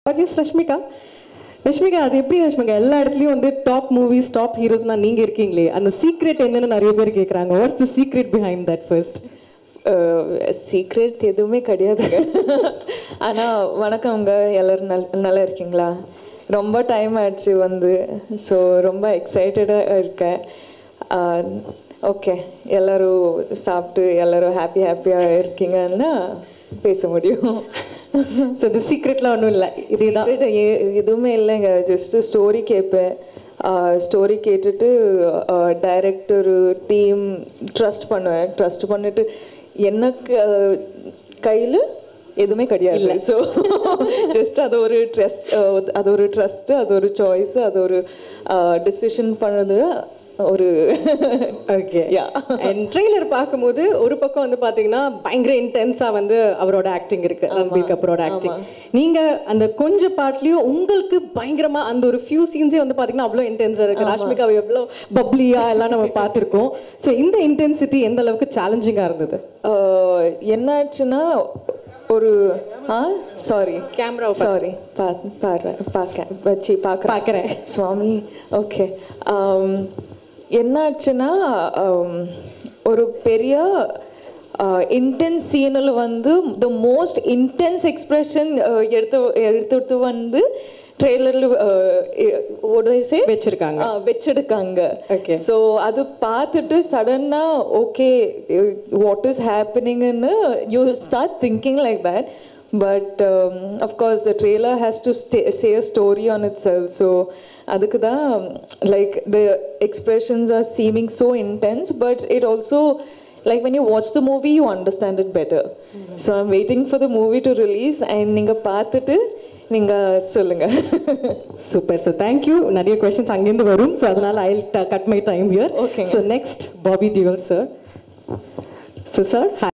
Artist Rashmika Rashmika அது எப்படி ரஷ்மிகா எல்லா இடத்துலயும் வந்து டாப் மூவிஸ் டாப் ஹீரோஸ்னா நீங்க இருக்கீங்களே அந்த சீக்ரெட் என்னன்னு நிறைய பேர் கேக்குறாங்க what's the secret behind that first secret எதுவுமே கிடையாதுங்க ஆனால் வணக்கம்ங்க எல்லாரும் நல் நல்லா இருக்கீங்களா ரொம்ப டைம் ஆயிடுச்சு வந்து ஸோ ரொம்ப எக்ஸைட்டடாக இருக்கேன் ஓகே எல்லாரும் சாப்பிட்டு எல்லாரும் ஹாப்பி ஹாப்பியாக இருக்கீங்கன்னா பேச முடியும் ஸோ இந்த சீக்ரெட்லாம் ஒன்றும் இல்லை இதுதான் Secret எ- எதுவுமே இல்லைங்க ஜஸ்ட் ஸ்டோரி கேட்பேன் ஸ்டோரி கேட்டுட்டு டைரக்டர் டீம் ட்ரஸ்ட் பண்ணுவேன் ட்ரஸ்ட் பண்ணிட்டு எனக்கு கையில் எதுவுமே கிடையாது ஸோ ஜஸ்ட் அது ஒரு ட்ரஸ்ட் அது ஒரு ட்ரஸ்ட் அது ஒரு சாய்ஸ் அது ஒரு டிசிஷன் பண்ணது ஒரு ஓகே Yeah. அண்ட் ட்ரெய்லர் பார்க்கும்போது ஒரு பக்கம் வந்து பாத்தீங்கன்னா பயங்கர இன்டென்ஸா வந்து அவரோட ஆக்டிங் இருக்கு ரன்பீர் கபூரோட ஆக்டிங் நீங்க அந்த கொஞ்ச பாட்லயும் உங்களுக்கு பயங்கரமா அந்த ஒரு ஃபியூ சீன்ஸே வந்து பாத்தீங்கன்னா அவ்வளோ இன்டென்ஸா இருக்கு ராஷ்மிகா எவ்வளோ பப்ளியா எல்லாம் நம்ம பார்த்திருக்கோம் ஸோ இந்த இன்டென்சிட்டி எந்த அளவுக்கு சேலஞ்சிங்கா இருந்தது ஆஹ் என்னாச்சுன்னா ஒரு ஆ சாரி கேமரா சாரி பா பாரு பார்க்க வச்சு பார்க்குறேன் பார்க்கறேன். சுவாமி ஓகே என்னாச்சுன்னா um, ஒரு பெரிய இன்டென்ஸ் சீனில் வந்து த மோஸ்ட் இன்டென்ஸ் எக்ஸ்பிரஷன் எடுத்து எடுத்துட்டு வந்து ட்ரெய்லரில் ஓடசே வச்சிருக்காங்க. வச்சிருக்காங்க Okay. ஸோ அது பார்த்துட்டு சடனாக ஓகே வாட் இஸ் ஹேப்பனிங்னு you start thinking like that but of course the trailer has to say a story on itself so அதுக்கு தான் like the expressions are seeming so intense but it also like when you watch the movie you understand it better so i'm waiting for the movie to release and நீங்க பார்த்துட்டு நீங்க சொல்லுங்க super sir thank you நிறைய questions அங்கேருந்து வரும் so அதனால I cut my time here Okay. So next Bobby Deol sir so sir